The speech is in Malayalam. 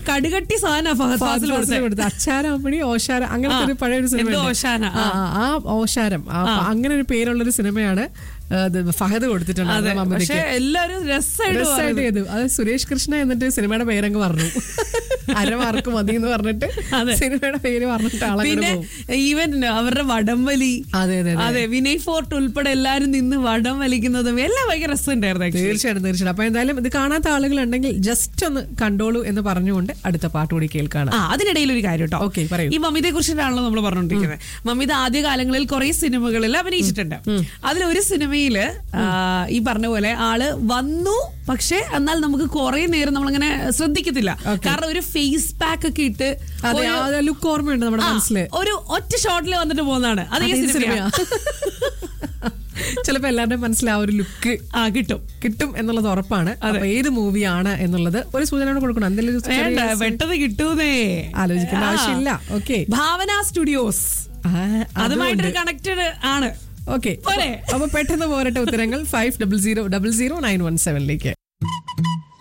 കടുകട്ടി സാധന ഫഹദ് ഫാസിൽ കൊടുത്തത് കൊടുത്തത് അച്ചാരാമണി ഓശാര അങ്ങനത്തെ ആ, ഒരു പഴയ ഒരു സിനിമ എന്തോ ഉണ്ട്. ഓശാന, ആ, ആ, ആ ഓശാരം ആ, അപ്പൊ അങ്ങനെ ഒരു പേരുള്ള ഒരു സിനിമയാണ് ആ, ഇത് ഫഹദ് കൊടുത്തിട്ടുണ്ട് അതെ മമ്മൂട്ടിക്ക് പക്ഷെ എല്ലാരും രസമായിട്ട് രസമായിട്ട് ചെയ്തു അത് സുരേഷ് കൃഷ്ണ എന്നിട്ട് സിനിമയുടെ പേരങ്ങ് പറഞ്ഞു അരമാർക്ക് മതി എന്ന് പറഞ്ഞിട്ട് അതെ. സിനിമയുടെ പേര് പറഞ്ഞിട്ട് ആളങ്ങനെ പിന്നെ പോകും ഈവൻ അവരുടെ വടംവലി അതെ അതെ അതെ അതെ വിനയ് ഫോർട്ട് ഉൾപ്പെടെ എല്ലാരും നിന്ന് വടം വലിക്കുന്നതും എല്ലാം ഭയങ്കര രസമുണ്ടായിരുന്നു actually. തീർച്ചയായിട്ടും തീർച്ചയായിട്ടും അപ്പൊ എന്തായാലും ഇത് കാണാത്ത ആളുകളുണ്ടെങ്കിൽ ജസ്റ്റ് ഒന്ന് കണ്ടോളൂ എന്ന് പറഞ്ഞുകൊണ്ട് അടുത്ത പാട്ട് കൂടി കേൾക്കാണ് ആ അതിനിടയിൽ ഒരു കാര്യം കേട്ടോ Okay, പറയൂ. ഈ മമിതയെ കുറിച്ചിട്ടാണല്ലോ നമ്മൾ പറഞ്ഞോണ്ടിരിക്കുന്നത് മമിത ആദ്യകാലങ്ങളിൽ കുറെ സിനിമകളിൽ അഭിനയിച്ചിട്ടുണ്ട് അതിലൊരു സിനിമയില് ആ, ഈ പറഞ്ഞ പോലെ ആള് വന്നു പക്ഷെ എന്നാൽ നമുക്ക് കുറെ നേരം നമ്മളിങ്ങനെ ശ്രദ്ധിക്കത്തില്ല കാരണം ഒരു ഫേസ് പാക്ക് ഒക്കെ ഇട്ട് അതെ ഒരു- ആ ലുക്ക് ഓർമ്മയുണ്ട് നമ്മുടെ ആ, മനസ്സില് ഒരു ഒറ്റ ഷോട്ടിൽ വന്നിട്ട് പോകുന്നതാണ് അത് ഈ അതേ സിനിമയാ ചിലപ്പോ എല്ലാവരുടെയും മനസ്സിൽ ആ ഒരു ലുക്ക് ആ കിട്ടും കിട്ടും എന്നുള്ളത് ഉറപ്പാണ് അപ്പൊ ഏത് മൂവിയാണ് എന്നുള്ളത് ഒരു സൂചന കൊടുക്കണം എന്തെങ്കിലും ഒരു ചെറിയ വേണ്ട പെട്ടെന്ന് കിട്ടൂന്നേ ആലോചിക്കേണ്ട ആ. ആവശ്യമില്ല ഓക്കെ ഭാവന സ്റ്റുഡിയോസ് അതുമായിട്ടൊരു കണക്റ്റഡ് ആണ് ഓക്കെ പോരെ? അപ്പൊ പെട്ടെന്ന് പോരട്ടെ ഉത്തരങ്ങൾ five double zero double zero nine one സെവനിലേക്ക്